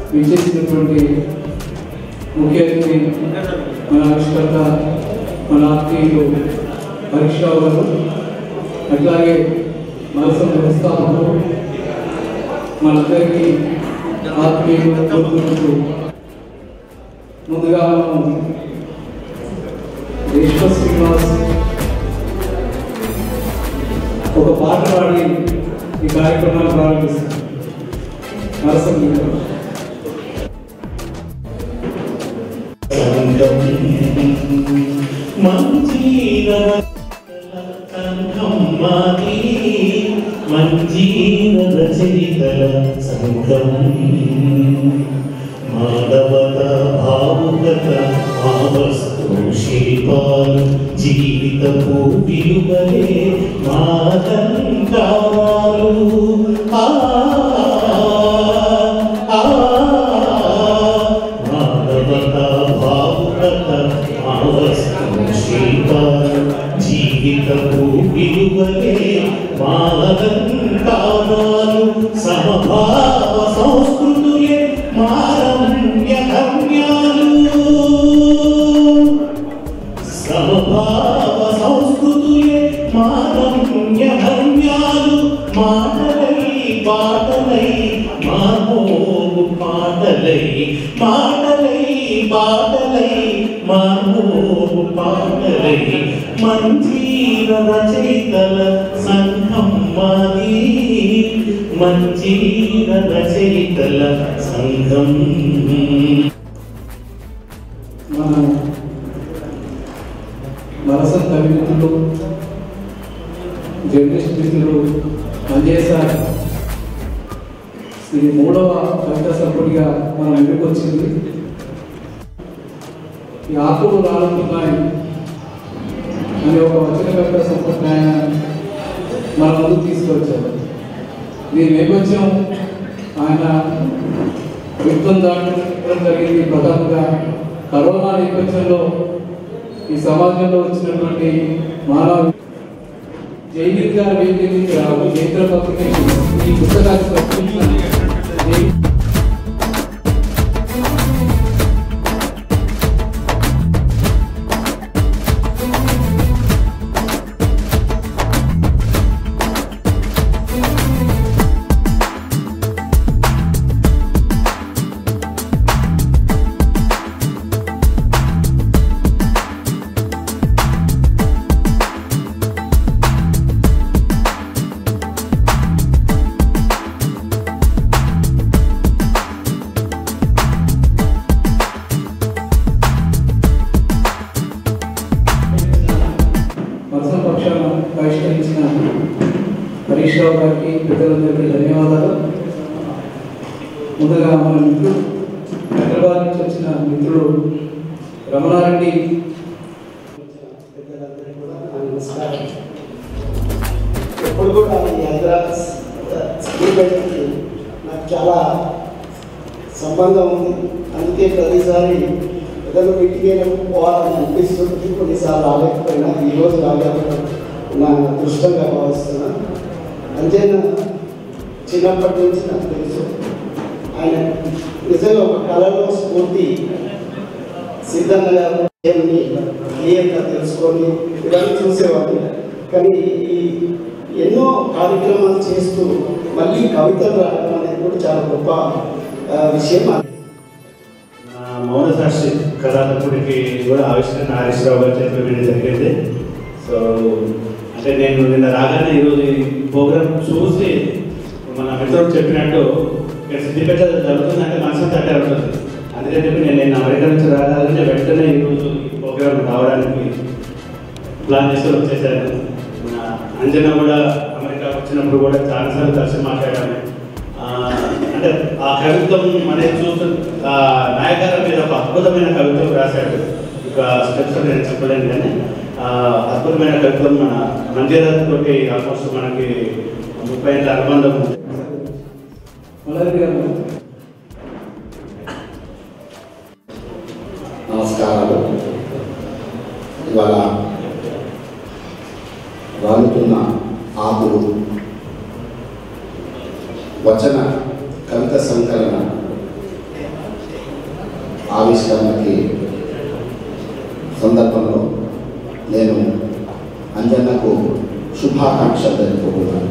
విచ్చేసినటువంటి ముఖ్య అతిథి మన ఆవిష్కర్త మన ఆత్మీయులు హరీష్ రావు గారు అట్లాగే మనసం వ్యవస్థాపకులు మనందరికీ ఆత్మీయులు కోరుకుంటూ ముందుగా మనం రేష్మ శ్రీనివాస్ ఒక పాట పాడి ఈ కార్యక్రమాన్ని ప్రారంభిస్తాం నరసం గారు. మంజీవన చరితల సంఘం మానవత భావుకత ఆవస్తు శిల్పాలు జీవితపు విలువలే మాదంకాలు ఆ ఆ మానవత భావుకత ఆవస్తు శిల్పాలు జీవితపు విలువలే మాదంకాలు సమభావ సంస్కృతులే మారమ్య గమ్యాలు సమభావ సంస్కృతులే మారమ్య గమ్యాలు మాటలై పాటలై మానోగు పాటలై మాటలై పాటలై మానోగు పాటలై మంజీర రచయితల సంఘం మాది మంజీర రచయితల సంఘం మన నరసం కవి మిత్రులు జర్నలిస్ట్ మిత్రులు పనిచేశారు ఇది మూడవ కవితా సంపుటిగా మనం ఎదురుకు వచ్చింది ఈ ఆకులు రాలుతున్నాయి అనే ఒక వచన కవితా సంపుటి ఆయన మన ముందుకు తీసుకొచ్చారు దీని నేపథ్యం ఆయన యుద్ధం దాటడం జరిగింది ప్రధానంగా కరోనా నేపథ్యంలో ఈ సమాజంలో వచ్చినటువంటి మానవ జైవిక వేదిక కేంద్ర పత్రిక ఈ పుస్తకాన్ని ప్రచురించిన జై- వరుస పక్షాన బహిష్కరించిన హరీష్ రావు గారికి పెద్దలందరికీ ధన్యవాదాలు ముందుగా మన మిత్రుడు హైదరాబాద్ నుంచి వచ్చిన మిత్రుడు రమణారెడ్డి పెద్దలందరికీ కూడా నా నమస్కారం ఎప్పుడు కూడా ఈ హైదరాబాద్ స్కూల్ బయటకి నాకు చాలా సంబంధం ఉంది అందుకే ప్రతిసారి ఏదైనా మీటింగ్ పోవాలని అనిపిస్తుంది కొన్నిసార్లు రాలేకపోయినా ఈ రోజు రాలేకపోయినా నా అదృష్టంగా భావిస్తున్నా అంతేనా చిన్నప్పటి నుంచి నాకు తెలుసు ఆయన నిజంగా ఒక కళలో స్ఫూర్తి సిద్ధంగా గారు ఏమని క్లియర్గా తెలుసుకొని ఇవన్నీ చూసేవాడిని కానీ ఈ ఎన్నో కార్యక్రమాలు చేస్తూ మళ్ళీ కవితలు రాయడం అనేది కూడా చాలా గొప్ప ఆ, విషయం నా మౌన సాక్షి కళాత్మకుడికి కూడా ఆవిష్కరణ హరీష్ రావు గారు చెప్పడం జరిగింది సో అంటే నేను నిన్న రాగానే ఈరోజు ఈ ప్రోగ్రామ్ చూసి మన మిత్రుడు చెప్పినట్టు ఇక్కడ సిద్దిపేట జరుగుతుందంటే మనసు తట్టే ఉంటుంది అందుకని చెప్పి నేను నేను అమెరికా నుంచి రాగానే వెంటనే ఈరోజు ఈ ప్రోగ్రామ్ రావడానికి ప్లాన్ చేసి వచ్చేసాను మన అంజన కూడా అమెరికా వచ్చినప్పుడు కూడా చాలాసార్లు కలిసి మాట్లాడాము ఆ, అంటే ఆ కవిత్వం అనేది చూస్తూ ఆ నాయకాల మీద ఒక అద్భుతమైన కవిత్వం రాశాడు ఇక స్టెప్స్ నేను చెప్పలేను కానీ ఆ అద్భుతమైన కవిత్వం మన మంజీరాజ్ తోటి ఆల్మోస్ట్ మనకి ముప్పై ఏళ్ళ అనుబంధం ఉంది మల్లారెడ్డి గారు నమస్కారాలు ఇవాళ రాలుతున్న ఆకులు వచన కవిత సంకలన ఆవిష్కరణకి సందర్భంలో నేను అంజన్నకు శుభాకాంక్షలు తెలుపుకుంటున్నాను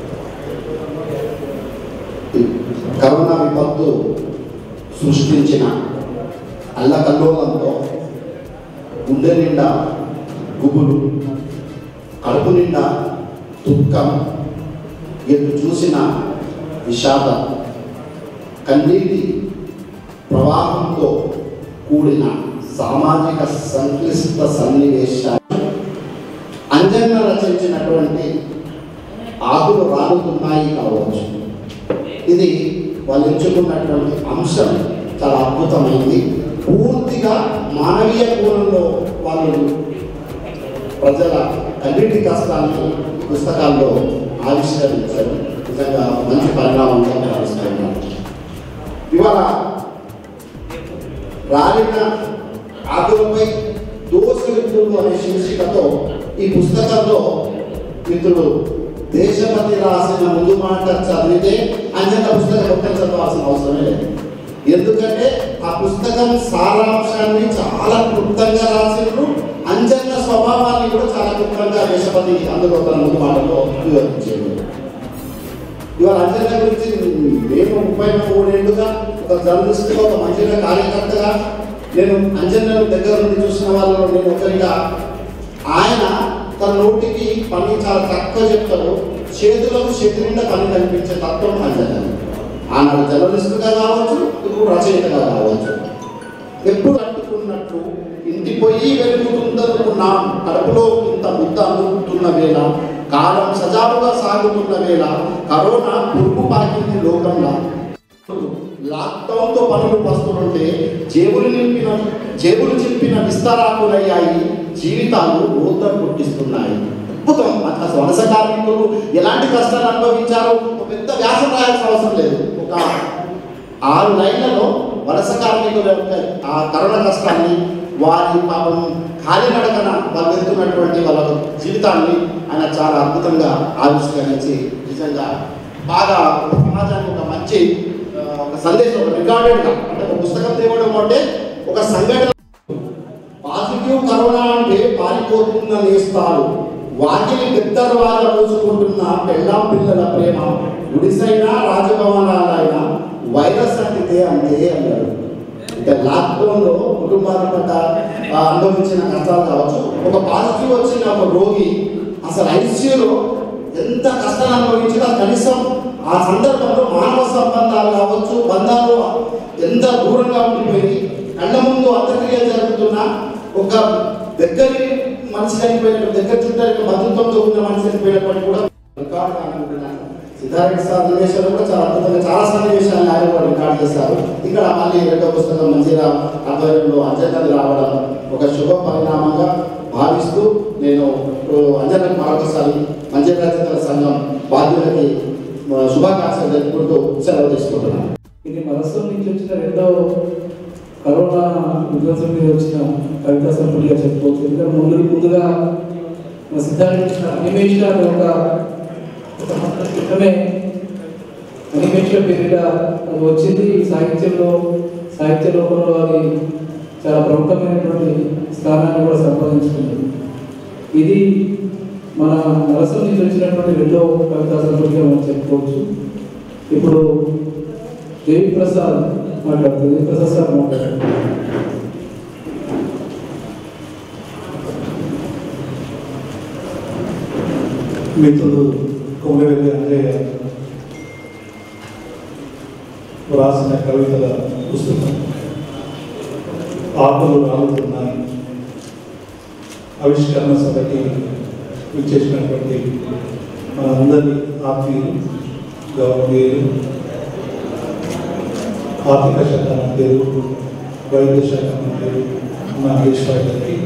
ఈ కరోనా విపత్తు సృష్టించిన అల్లకల్లోలంతో గుండె నిండా గుబులు కడుపు నిండా దుఃఖం ఎటు చూసిన విషాదం కన్నీటి ప్రవాహంతో కూడిన సామాజిక సంక్లిష్ట సన్నివేశాలు అంజన్న రచించినటువంటి ఆకులు రాలుతున్నాయి కావచ్చు ఇది వాళ్ళు ఎంచుకున్నటువంటి అంశం చాలా అద్భుతమైంది పూర్తిగా మానవీయ కోణంలో వాళ్ళు ప్రజల కన్నిటి కష్టాన్ని పుస్తకాల్లో ఆవిష్కరించారు నిజంగా మంచి పరిణామంగా భావిస్తున్నాను ఇవాళ రాలిన ఆకులపై దోషయుద్ధులు అనే శీర్షికతో ఈ పుస్తకంలో మిత్రుడు దేశపతి రాసిన ముందు మాట చదివితే అంజన్న పుస్తకం మొత్తం చదవాల్సిన అవసరమే లేదు ఎందుకంటే ఆ పుస్తకం సారాంశాన్ని చాలా క్లుప్తంగా రాసిండ్రు అంజన్న స్వభావాన్ని కూడా చాలా క్లుప్తంగా దేశపతి అందులో తన ముందు మాటలో వివరించాడు ఇవాళ అంజన్న గురించి నేను ముప్పై మూడేళ్లుగా ఒక జర్నలిస్ట్గా ఒక మంచిగా కార్యకర్తగా నేను అంజన్నను దగ్గర నుండి చూసిన వాళ్ళలో నేను ఒకరిగా ఆయన తన నోటికి పని చాలా తక్కువ చెప్తాడు చేతులకు చేతి నిండా పని కనిపించే తత్వం అంజన్న ఆనాడు జర్నలిస్టుగా కావచ్చు ఇప్పుడు రచయితగా కావచ్చు ఎప్పుడు అంటుకున్నట్టు ఇంటి పొయ్యి వెలుగుతుందనుకున్నాం కడుపులో ఇంత ముద్ద అందుకుంటున్న వేళ కాలం సజావుగా సాగుతున్న వేళ కరోనా పురుగు పాకింది లోకంలో లాక్డౌన్తో పనులు వస్తుంటే జేబులు నింపిన జేబులు చింపిన విస్తారాకులయ్యాయి జీవితాలు ఊతం పుట్టిస్తున్నాయి అద్భుతం అసలు వలస కార్మికులు ఎలాంటి కష్టాలు అనుభవించారో ఒక పెద్ద వ్యాసం రాయాల్సిన అవసరం లేదు ఒక ఆరు లైన్లలో వలస కార్మికుల యొక్క ఆ కరోనా కష్టాన్ని వారి పాపం కాలినడకన వాళ్ళు వెళ్తున్నటువంటి వాళ్ళ జీవితాన్ని ఆయన చాలా అద్భుతంగా ఆవిష్కరించి నిజంగా బాగా సమాజానికి ఒక మంచి ఆ, ఒక సందేశం ఒక రికార్డెడ్గా అంటే ఒక పుస్తకం తేవడం అంటే ఒక సంఘటన పాజిటివ్ కరోనా అంటే పారిపోతున్న నేస్తాలు వాటిని పెద్దవాళ్ళ రోజుకుంటున్న పెళ్ళాం పిల్లల ప్రేమ గుడిసైనా రాజభవనాలైనా వైరస్ అంటితే అంతే అన్నాడు అంటే లాక్డౌన్లో కుటుంబాల పట్ల ఆ, అనుభవించిన కష్టాలు కావచ్చు ఒక పాజిటివ్ వచ్చిన ఒక రోగి అసలు ఐసీయూలో ఎంత కష్టాలు అనుభవించినా కనీసం ఆ సందర్భంలో మానవ సంబంధాలు కావచ్చు బంధాలు ఎంత దూరంగా ఉండిపోయి కళ్ళ ముందు అంత్యక్రియ జరుగుతున్న ఒక దగ్గరి మనిషి చనిపోయిన దగ్గర చుట్టానికి బంధుత్వంతో ఉన్న మనిషి చనిపోయినప్పటికీ కూడా రికార్డు అనుకుంటున్నాను సిద్ధార్థ సార్ సన్నివేశాలు కూడా చాలా అద్భుతంగా చాలా సన్నివేశాలను ఆయన కూడా రికార్డ్ చేశారు ఇక్కడ మళ్ళీ రెండో పుస్తకం మంచిగా ఆధ్వర్యంలో అంజనది రావడం ఒక శుభ పరిణామంగా భావిస్తూ నేను ఇప్పుడు అంజనకు మరొకసారి మంచి రచయితల సంఘం బాధ్యులకి ఆ, శుభాకాంక్షలు తెలుపుకుంటూ సెలవు తీసుకుంటున్నాను ఇది మనస్సు నుంచి వచ్చిన రెండో కరోనా విధ్వంసం మీద వచ్చిన కవితా సంపుటిగా చెప్పుకోవచ్చు ఎందుకంటే ముందు ముందుగా మన సిద్ధార్థ అనిమేష అనే ఒక ఒక సంవత్సరం క్రితమే అనిమేష పేరిట అది వచ్చింది ఈ సాహిత్యంలో సాహిత్య లోకంలో అది చాలా ప్రముఖమైనటువంటి స్థానాన్ని కూడా సంపాదించుకుంది ఇది మన నరసం నుంచి వచ్చినటువంటి రెండో కవితా సంపుటిగా మనం చెప్పుకోవచ్చు ఇప్పుడు దేవి ప్రసాద్ మాట్లాడుతుంది దేవి ప్రసాద్ సార్ మాట్లాడారు మిత్రుడు కొమ్మరివెల్లి అంజయ్య రాసిన కవితల పుస్తకం ఆకులు రాలుతున్నాయి ఆవిష్కరణ సభకి విచ్చేసినటువంటి మనందరి ఆత్మీయులు గౌరవీయులు ఆర్థిక శాఖ మంత్రులు వైద్య శాఖ మంత్రులు నాగేష్ గారికి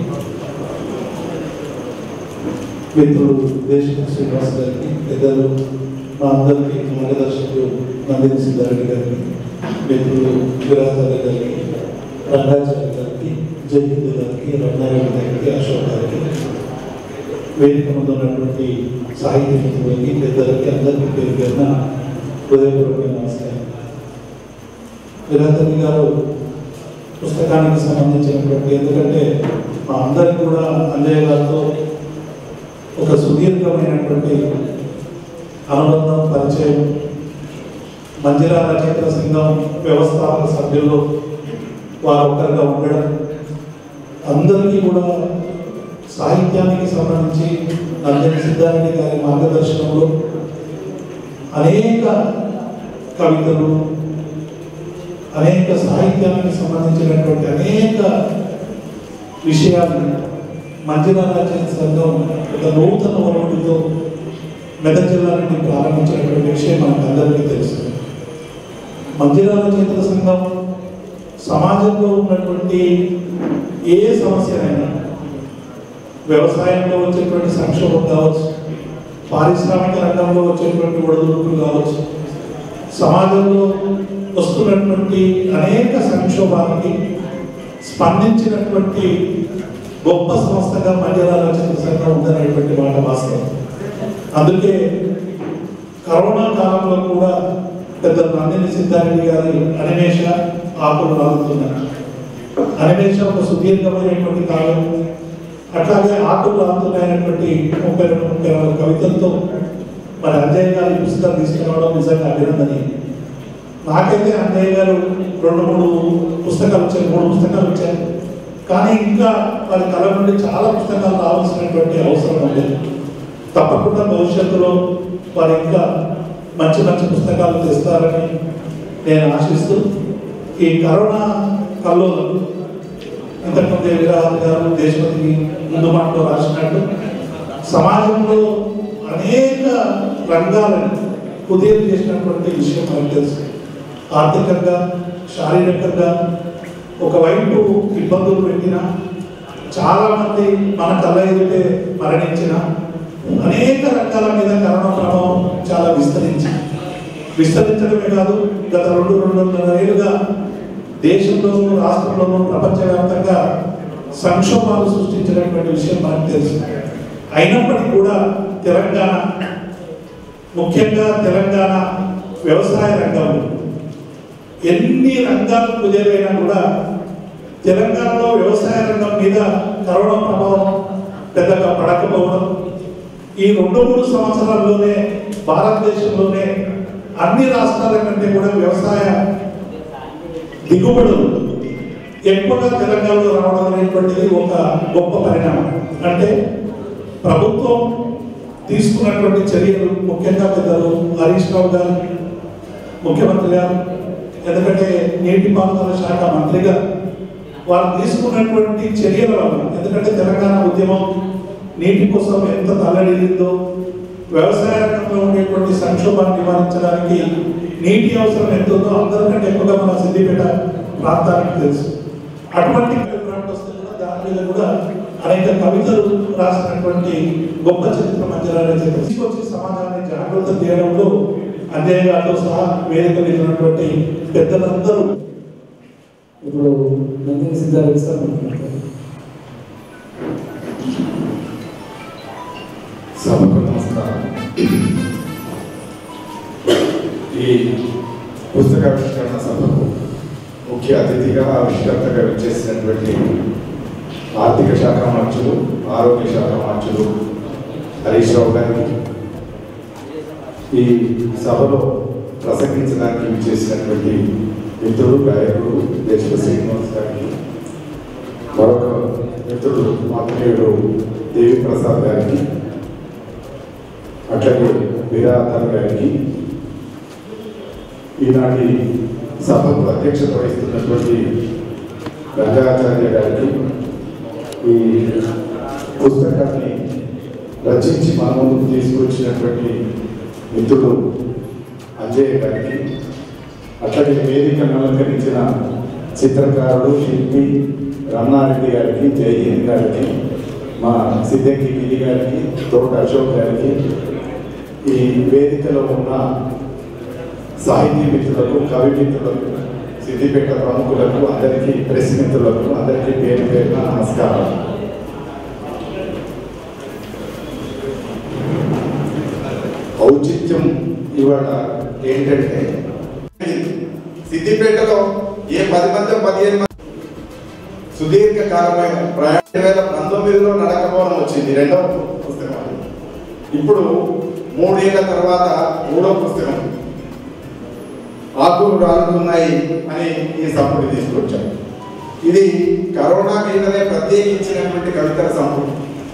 మిత్రుడు దేశం శ్రీనివాస్ గారికి పెద్దలు మా అందరికీ మార్గదర్శకులు నందిని సిద్ధారెడ్డి గారికి మిత్రులు విరాజారి గారికి రంగాచార్య గారికి జయంత్ గారికి రమణారెడ్డి గారికి అశోక్ గారికి వేదిక ముందు ఉన్నటువంటి సాహిత్య మిత్రులకి పెద్దలకి అందరికీ పేరు పేరున హృదయపూర్వక నమస్కారం విరాజారి గారు పుస్తకానికి సంబంధించినటువంటి ఎందుకంటే మా అందరికి కూడా అంజయ్య గారితో ఒక సుదీర్ఘమైనటువంటి అనుబంధం పరిచయం మంజిరా రచయితల సంఘం వ్యవస్థాపక సభ్యుల్లో వారు ఒకరిగా ఉండడం అందరికీ కూడా సాహిత్యానికి సంబంధించి నందని సిద్ధారెడ్డి గారి మార్గదర్శనంలో అనేక కవితలు అనేక సాహిత్యానికి సంబంధించినటువంటి అనేక విషయాలు మంజిరా రచయిత సంఘం ఒక నూతన వనరుడితో మెదక్ జిల్లా నుండి ప్రారంభించినటువంటి విషయం మనకు అందరికీ తెలుసు మంజిరా రచయితల సంఘం సమాజంలో ఉన్నటువంటి ఏ సమస్యనైనా వ్యవసాయంలో వచ్చేటువంటి సంక్షోభం కావచ్చు పారిశ్రామిక రంగంలో వచ్చేటువంటి ఒడిదుడుకులు కావచ్చు సమాజంలో వస్తున్నటువంటి అనేక సంక్షోభానికి స్పందించినటువంటి గొప్ప సంస్థగా మహిళా రచన సంఘం ఉందనేటువంటి మాట వాస్తవం అందుకే కరోనా కాలంలో కూడా పెద్ద నందిని సిద్ధారెడ్డి గారి అనిమేష ఆకులు రాలుతున్నారు అనిమేష ఒక సుదీర్ఘమైనటువంటి కాలం అట్లాగే ఆకులు రాలుతున్నాయనేటువంటి ముప్పై రెండు ముప్పై నాలుగు కవితలతో మరి అంజయ్య గారు ఈ పుస్తకం తీసుకురావడం నిజంగా అభినందనీయం నాకైతే అంజయ్య గారు రెండు మూడు పుస్తకాలు వచ్చాయి మూడు పుస్తకాలు వచ్చాయి కానీ ఇంకా వారి కళ నుండి చాలా పుస్తకాలు రావాల్సినటువంటి అవసరం ఉంది తప్పకుండా భవిష్యత్తులో వారు ఇంకా మంచి మంచి పుస్తకాలు తెస్తారని నేను ఆశిస్తూ ఈ కరోనా కల్లోలం ఇంతకుముందే విరాహత్ గారు దేశపతికి ముందు మాటలో రాసినట్టు సమాజంలో అనేక రంగాలను కుదేలు చేసినటువంటి విషయం మనకు తెలుసు ఆర్థికంగా శారీరకంగా ఒకవైపు ఇబ్బందులు పెట్టిన చాలా మంది మన కళ్ళ ఎదుటే మరణించిన అనేక రంగాల మీద కరోనా ప్రభావం చాలా విస్తరించి విస్తరించడమే కాదు గత రెండు రెండున్నర ఏళ్ళుగా దేశంలోనూ రాష్ట్రంలోనూ ప్రపంచవ్యాప్తంగా సంక్షోభాలు సృష్టించినటువంటి విషయం మనకు తెలుసు అయినప్పటికీ కూడా తెలంగాణ ముఖ్యంగా తెలంగాణ వ్యవసాయ రంగంలో ఎన్ని రంగాలు కుదేరైనా కూడా తెలంగాణలో వ్యవసాయ రంగం మీద కరోనా ప్రభావం పెద్దగా పడకపోవడం ఈ రెండు మూడు సంవత్సరాల్లోనే భారతదేశంలోనే అన్ని రాష్ట్రాల కంటే కూడా వ్యవసాయ దిగుబడులు ఎక్కువగా తెలంగాణలో రావడం అనేటువంటిది ఒక గొప్ప పరిణామం అంటే ప్రభుత్వం తీసుకున్నటువంటి చర్యలు ముఖ్యంగా పెద్దలు హరీష్ రావు గారు ముఖ్యమంత్రి గారు ఎందుకంటే నీటిపారుదల శాఖ మంత్రిగా వారు తీసుకున్నటువంటి చర్యల వల్ల ఎందుకంటే తెలంగాణ ఉద్యమం నీటి కోసం ఎంత తల్లడిల్లిందో వ్యవసాయ రంగంలో ఉండేటువంటి సంక్షోభాన్ని నివారించడానికి నీటి అవసరం ఎంత ఉందో అందరికంటే ఎక్కువగా మన సిద్దిపేట ప్రాంతానికి తెలుసు అటువంటి ప్రోగ్రాంట్ వస్తే కూడా దాని మీద కూడా అనేక కవితలు రాసినటువంటి గొప్ప చరిత్ర మధ్యలో తీసుకొచ్చి సమాజాన్ని జాగ్రత్త చేయడంలో అంజయ్య గారితో సహా వేదిక మీద ఉన్నటువంటి పెద్దలందరూ ఇప్పుడు నందిని సిద్ధారెడ్డి సార్ మాట్లాడతారు సభకు నమస్కారం ఈ పుస్తకావిష్కరణ సభకు ముఖ్య అతిథిగా ఆవిష్కర్తగా విచ్చేసినటువంటి ఆర్థిక శాఖ మంత్రులు ఆరోగ్య శాఖ మంత్రులు హరీష్ రావు గారికి ఈ సభలో ప్రసంగించడానికి విచ్చేసినటువంటి మిత్రుడు గాయకుడు దేశ శ్రీనివాస్ గారికి మరొక మిత్రుడు ఆత్మీయుడు దేవి ప్రసాద్ గారికి అట్లాగే వీరాధర్ గారికి ఈనాటి సభకు అధ్యక్షత వహిస్తున్నటువంటి రంగాచార్య గారికి ఈ పుస్తకాన్ని రచించి మన ముందుకు తీసుకొచ్చినటువంటి మిత్రుడు అంజయ్య గారికి అట్లాగే వేదికను అలంకరించిన చిత్రకారుడు శిల్పి రమణారెడ్డి గారికి జయహింద్ గారికి మా సిద్ధంగి గిరి గారికి తోట అశోక్ గారికి ఈ వేదికలో ఉన్న సాహితీ మిత్రులకు కవి మిత్రులకు సిద్దిపేట ప్రముఖులకు అందరికీ ప్రెస్ మిత్రులకు అందరికీ పేరు పేరున నమస్కారం ఔచిత్యం ఇవాళ ఏంటంటే సిద్దిపేటలో ఏ పది మంది పదిహేను మంది సుదీర్ఘకాలమైన ప్రయాణ రెండు వేల పంతొమ్మిదిలో నడకపోవడం వచ్చింది రెండవ పుస్తకం ఇప్పుడు మూడేళ్ల తర్వాత మూడవ పుస్తకం ఆకులు రాలుతున్నాయి అని ఈ సంపుటి తీసుకొచ్చాను ఇది కరోనా మీదనే ప్రత్యేకించినటువంటి కవితల సంపుటి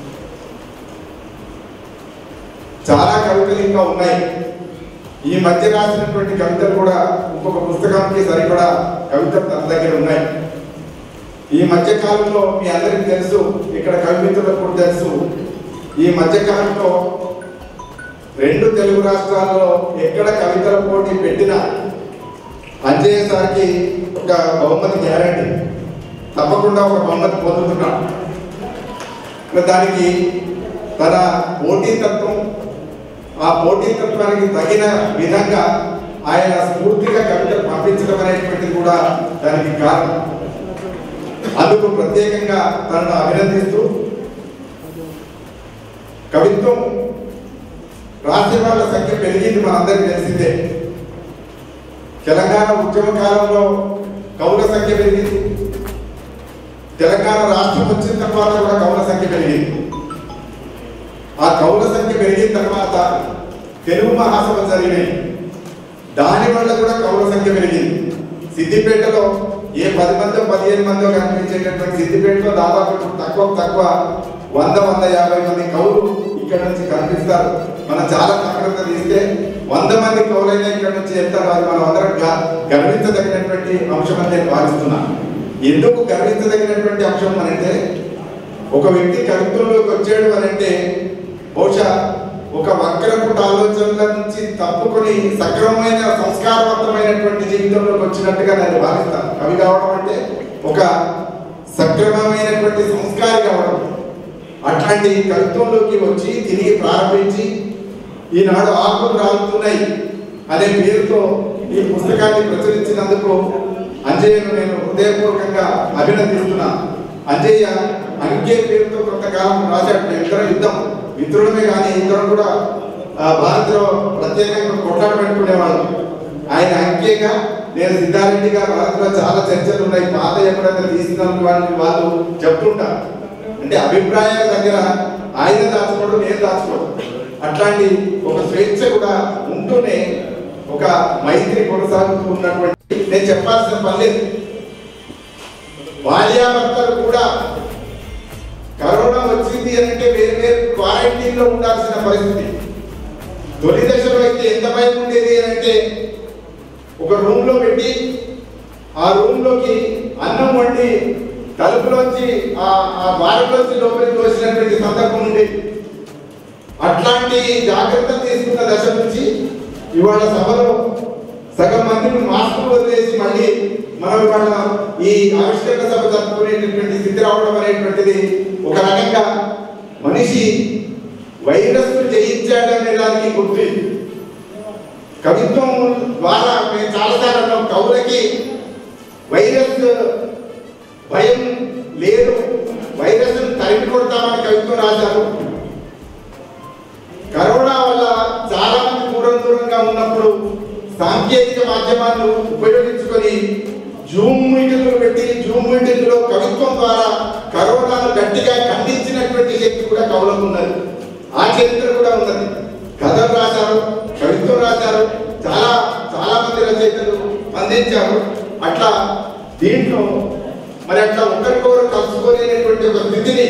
చాలా కవితలు ఇంకా ఉన్నాయి ఈ మధ్య రాసినటువంటి కవితలు కూడా ఇంకొక పుస్తకానికి సరిపడా కవితలు తన దగ్గర ఉన్నాయి ఈ మధ్య కాలంలో మీ అందరికీ తెలుసు ఇక్కడ కవితులకు కూడా తెలుసు ఈ మధ్య కాలంలో రెండు తెలుగు రాష్ట్రాల్లో ఎక్కడ కవితల పోటీ పెట్టినా అంజయ్య సార్కి ఒక బహుమతి గ్యారంటీ తప్పకుండా ఒక బహుమతి పొందుతున్నాం మరి దానికి తన పోటీతత్వం ఆ పోటీతత్వానికి తగిన విధంగా ఆయన స్ఫూర్తిగా కవితలు పంపించడం అనేటువంటిది కూడా దానికి కారణం అందుకు ప్రత్యేకంగా తనను అభినందిస్తూ కవిత్వం రాసే వాళ్ళ సంఖ్య పెరిగింది మనందరికీ తెలిసిందే తెలంగాణ ఉద్యమ కాలంలో కవుల సంఖ్య పెరిగింది తెలంగాణ రాష్ట్రం వచ్చిన తర్వాత కూడా కవుల సంఖ్య పెరిగింది ఆ కవుల సంఖ్య పెరిగిన తర్వాత తెలుగు మహాసభ జరిగినాయి దాని వల్ల కూడా కవుల సంఖ్య పెరిగింది సిద్దిపేటలో ఏ పది మందో పదిహేను మందో కనిపించేటటువంటి సిద్దిపేటలో దాదాపు ఇప్పుడు తక్కువ తక్కువ వంద వంద యాభై మంది కవులు ఇక్కడ నుంచి కనిపిస్తారు మనం చాలా జాగ్రత్త తీస్తే వంద మంది కవులైనా ఇక్కడ నుంచి వెళ్తారు అది మనం అందరం గ- గర్వించదగినటువంటి అంశం అని నేను భావిస్తున్నాను ఎందుకు గర్వించదగినటువంటి అంశం అని అంటే ఒక వ్యక్తి కవిత్వంలోకి వచ్చాడు అని అంటే బహుశా ఒక వక్రపుట ఆలోచనల నుంచి తప్పుకొని సక్రమమైన సంస్కారవంతమైనటువంటి జీవితంలోకి వచ్చినట్టుగా నేను భావిస్తాను కవి కావడం అంటే ఒక సక్రమమైనటువంటి సంస్కారి కావడం అట్లాంటి కవిత్వంలోకి వచ్చి తిరిగి ప్రారంభించి ఈనాడు ఆకులు రాలుతున్నాయి అనే పేరుతో ఈ పుస్తకాన్ని ప్రచురించినందుకు అంజయ్యను నేను హృదయపూర్వకంగా అభినందిస్తున్నాను అంజయ్య అంకే పేరుతో కొంతకాలం రాశాడు ఇద్దరు యుద్ధం మిత్రులమే కానీ ఇద్దరు కూడా ఆ, భారత్లో ప్రత్యేకంగా కొట్లాట పెట్టుకునేవాళ్ళు ఆయన అంకేగా నేను సిద్ధారెడ్డిగా భారత్లో చాలా చర్చలు ఉన్నాయి పాత ఎప్పుడైనా తీసిన వాళ్ళు వాళ్ళు చెప్తుంటారు అంటే అభిప్రాయాల దగ్గర ఆయన దాచుకోవడం నేను దాచుకోవడం అట్లాంటి ఒక స్వేచ్ఛ కూడా ఉంటూనే ఒక మైత్రి కొనసాగుతూ ఉన్నటువంటి నేను చెప్పాల్సిన పని లేదు భార్యాభర్తలు కూడా కరోనా వచ్చింది అంటే వేరు వేరు క్వారంటైన్ లో ఉండాల్సిన పరిస్థితి తొలి దశలో అయితే ఎంత భయం ఉండేది అని అంటే ఒక రూమ్ లో పెట్టి ఆ రూమ్ లోకి అన్నం వండి తలుపులోంచి ఆ ఆ వారంలోంచి లోపలికి వచ్చినటువంటి సందర్భం ఉండేది అట్లాంటి జాగ్రత్తలు తీసుకున్న దశ నుంచి ఇవాళ సభలో సగం మందిని మాస్కులు వదిలేసి మళ్ళీ మనం ఇవాళ ఈ ఆవిష్కరణ సభ జరుపుకునేటటువంటి స్థితి రావడం అనేటువంటిది ఒక రకంగా మనిషి వైరస్ జయించాడనే దానికి గుర్తు కవిత్వం ద్వారా మేము చాలాసార్లు అన్నాం కవులకి వైరస్ భయం లేదు వైరస్ తరిమి కొడతామని కవిత్వం రాశారు కరోనా వల్ల చాలా మంది దూరం దూరంగా ఉన్నప్పుడు సాంకేతిక మాధ్యమాలను ఉపయోగించుకొని జూమ్ మీటింగ్లు పెట్టి జూమ్ మీటింగ్లో కవిత్వం ద్వారా కరోనాను గట్టిగా ఖండించినటువంటి శక్తి కూడా కవులకు ఉన్నది ఆ చరిత్ర కూడా ఉన్నది కథలు రాశారు కవిత్వం రాశారు చాలా చాలా మంది రచయితలు అందించారు అట్లా దీంట్లో మరి అట్లా ఒకరికొకరు కలుసుకోలేనటువంటి ఒక స్థితిని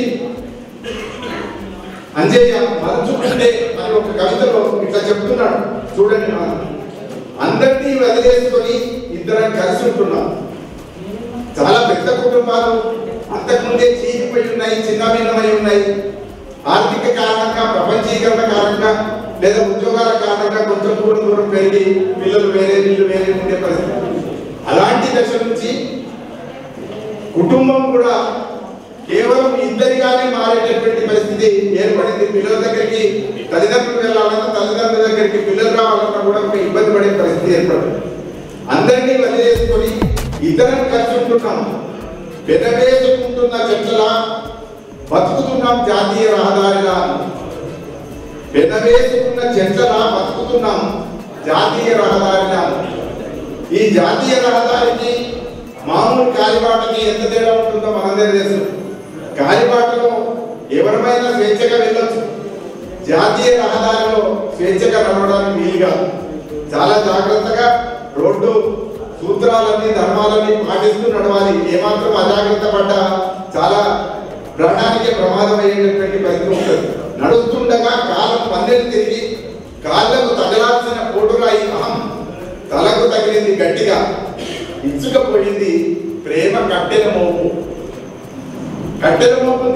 అంజయ్య మరచుకుంటే అని ఒక కవితలో ఇట్లా చెప్తున్నాడు చూడండి మనం అందరినీ వదిలేసుకొని ఇద్దరం కలిసి ఉంటున్నాం చాలా పెద్ద కుటుంబాలు అంతకుముందే చీకిపోయి ఉన్నాయి చిన్నభిన్నమై ఉన్నాయి ఆర్థిక కారణంగా ప్రపంచీకరణ కారణంగా లేదా ఉద్యోగాల కారణంగా కొంచెం దూరం దూరం పెరిగి పిల్లలు వేరే వీళ్ళు వేరే ఉండే పరిస్థితి అలాంటి దశ నుంచి కుటుంబం కూడా కేవలం ఇద్దరిగానే మారేటటువంటి పరిస్థితి ఏర్పడింది పిల్లల దగ్గరికి తల్లిదండ్రులు వెళ్ళాలన్నా తల్లిదండ్రుల దగ్గరికి పిల్లలు రావాలన్నా కూడా ఒక ఇబ్బంది పడే పరిస్థితి ఏర్పడింది అందరినీ వదిలేసుకొని ఇద్దరం కలిసి ఉంటున్నాం పెదవేసుకుంటున్న చెట్లలా బతుకుతున్నాం జాతీయ రహదారిలా పెదవేసుకున్న చెట్లలా బతుకుతున్నాం జాతీయ రహదారిలా ఈ జాతీయ రహదారికి మామూలు కాలిబాటకి ఎంత తేడా ఉంటుందో మనందరూ తెలుసు కాలిబాటలో ఎవరిమైనా స్వేచ్ఛగా వెళ్ళొచ్చు జాతీయ రహదారిలో స్వేచ్ఛగా నడవడానికి వీలు కాదు చాలా జాగ్రత్తగా రోడ్డు సూత్రాలన్నీ ధర్మాలన్నీ పాటిస్తూ నడవాలి ఏమాత్రం అజాగ్రత్త పడ్డా చాలా ప్రాణానికి ప్రమాదం అయ్యేటటువంటి పరిస్థితి ఉంటుంది నడుస్తుండగా కాలం పందెలు తిరిగి కాళ్ళకు తగలాల్సిన పోటురాయి అహం తలకు తగిలింది గట్టిగా ఇచ్చుక పోయింది ప్రేమ కట్టెల మోపు కట్టెల మోపు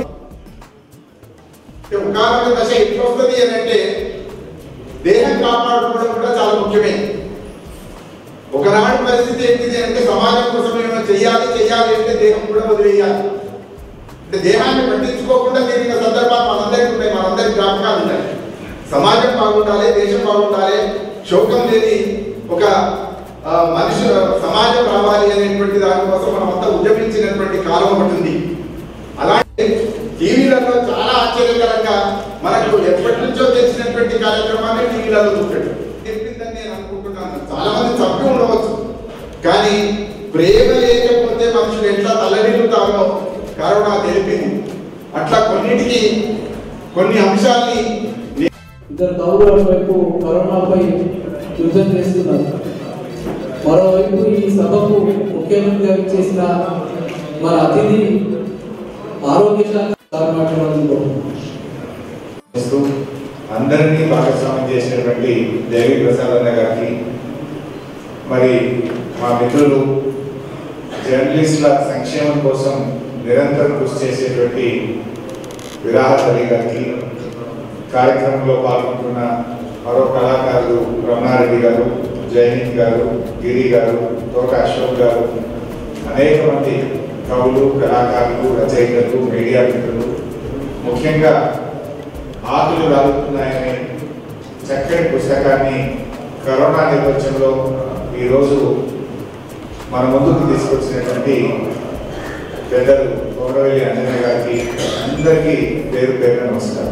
ఒకనొక దశ ఎట్లా వస్తుంది అని అంటే దేహం కాపాడుకోవడం కూడా చాలా ముఖ్యమే ఒకనాటి పరిస్థితి ఏంటిది అంటే సమాజం కోసం ఏమైనా చెయ్యాలి చెయ్యాలి అంటే దేహం కూడా వదిలేయాలి అంటే దేహాన్ని పట్టించుకోకుండా తిరిగిన సందర్భాలు మనందరికీ ఉన్నాయి మనందరికి జ్ఞాపకాలు ఉన్నాయి సమాజం బాగుండాలి దేశం బాగుండాలి శోకం లేని ఒక ఆ, మనిషి సమాజం రావాలి అనేటువంటి దానికోసం మనం అంతా ఉద్యమించినటువంటి కాలం ఒకటి ఉంది అలాంటి టీవీలలో చాలా ఆశ్చర్యకరంగా మనకు ఎప్పటి నుంచో తెలిసినటువంటి కార్యక్రమాన్ని టీవీలలో చూపెట్టు చెప్పిందని నేను అనుకుంటున్నాను చాలా మంది తప్పి ఉండవచ్చు కానీ ప్రేమ లేకపోతే మనుషులు ఎట్లా తలడిల్లుతారో కరోనా తెలిపింది అట్లా కొన్నిటికి కొన్ని అంశాల్ని ఇద్దరు కౌరవుల వైపు కరోనాపై యుద్ధం చేస్తున్నారు మరోవైపు ఈ సభకు ముఖ్యమంత్రిగా చేసిన మన అతిథి ఆరోగ్య శాఖ మాట్లాడుతూ చేస్తూ అందరినీ భాగస్వామ్యం చేసినటువంటి దేవి ప్రసాద్ అన్న గారికి మరి మా మిత్రులు జర్నలిస్టుల సంక్షేమం కోసం నిరంతరం కృషి చేసేటువంటి విరాహత్ అలీ గారికి కార్యక్రమంలో పాల్గొంటున్న మరో కళాకారులు రమణారెడ్డి గారు జయహింద్ గారు గిరి గారు తోట అశోక్ గారు అనేక మంది కవులు కళాకారులు రచయితలు మీడియా మిత్రులు ముఖ్యంగా ఆకులు రాలుతున్నాయనే చక్కని పుస్తకాన్ని కరోనా నేపథ్యంలో ఈరోజు మన ముందుకు తీసుకొచ్చినటువంటి పెద్దలు గౌరవల్లి అంజనయ్య గారికి అందరికీ పేరు పేరు నమస్కారం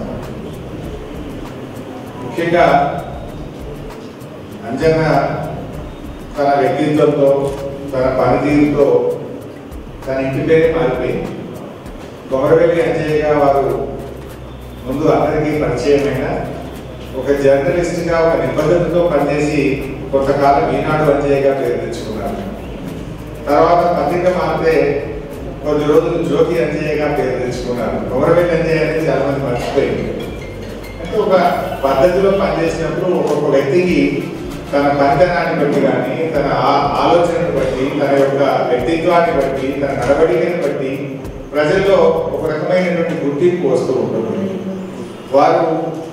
ముఖ్యంగా అంజన్న తన వ్యక్తిత్వంతో తన పనితీరుతో తన ఇంటి పేరే మారిపోయింది కొమరవెల్లి అంజయ్యగా వారు ముందు అందరికీ పరిచయమైన ఒక జర్నలిస్ట్గా ఒక నిబద్ధతతో పనిచేసి కొంతకాలం ఈనాడు అంజయ్యగా పేరు తెచ్చుకున్నారు తర్వాత పత్రిక మారితే కొద్ది రోజులు జ్యోతి అంజయ్యగా పేరు తెచ్చుకున్నారు కొమరవెల్లి అంజయ్య అనేది చాలా మంది మర్చిపోయింది అంటే ఒక పద్ధతిలో పనిచేసినప్పుడు ఒక్కొక్క వ్యక్తికి తన పనితనాన్ని బట్టి కానీ తన ఆ- ఆలోచనను బట్టి తన యొక్క వ్యక్తిత్వాన్ని బట్టి తన నడవడికని బట్టి ప్రజల్లో ఒక రకమైనటువంటి గుర్తింపు వస్తూ ఉంటుంది వారు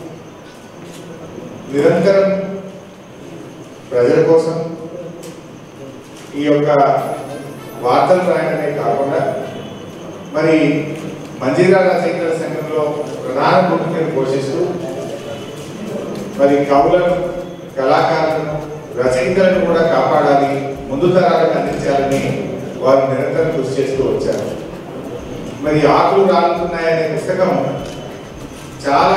నిరంతరం ప్రజల కోసం ఈ యొక్క వార్తలు రాయడమే కాకుండా మరి మంజీరా రచయితల సంఘంలో ప్రధాన భూమికను పోషిస్తూ మరి కవులను కళాకారులను రచయితలను కూడా కాపాడాలి ముందు తరాలకు అందించాలని వారు నిరంతరం కృషి చేస్తూ వచ్చారు మరి ఆకులు రాలుతున్నాయనే పుస్తకం చాలా